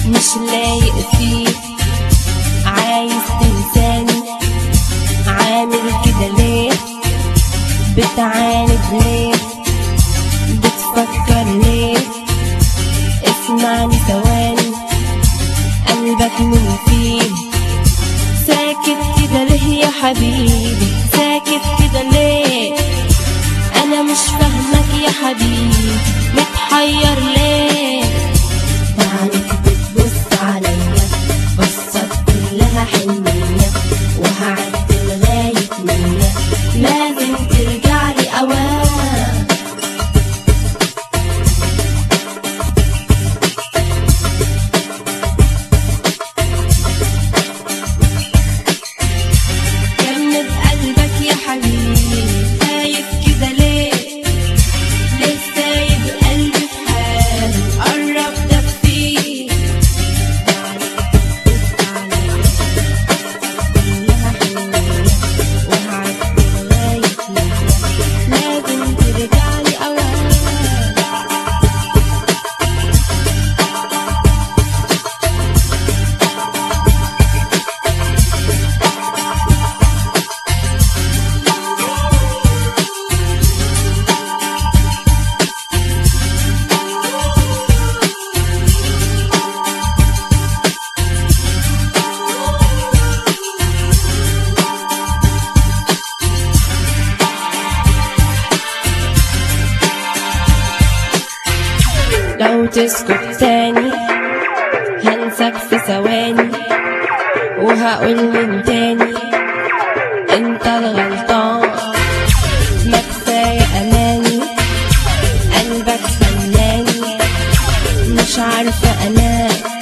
مش لايق فيك عايز تنساني عامل كده ليه بتعاند ليه بتفكر ليه اسمعني ثواني قلبك من فيه ساكت كده ليه يا حبيبي ساكت كده ليه انا مش فاهمك يا حبيبي متحير ليه تعالك بتبص عليا بصت كلها حنية وهعد لغاية مية لازم ترجعلي أوام جنب قلبك يا حبيبي خايف كده ليه ليه سايب قلبي في حاله قرب دفيه لازم ترجعلي أوام لو تسكت تاني هنسك في ثواني وهقول من تاني انت الغلطان ما كفاية اماني قلبك خلاني مش عارفة انام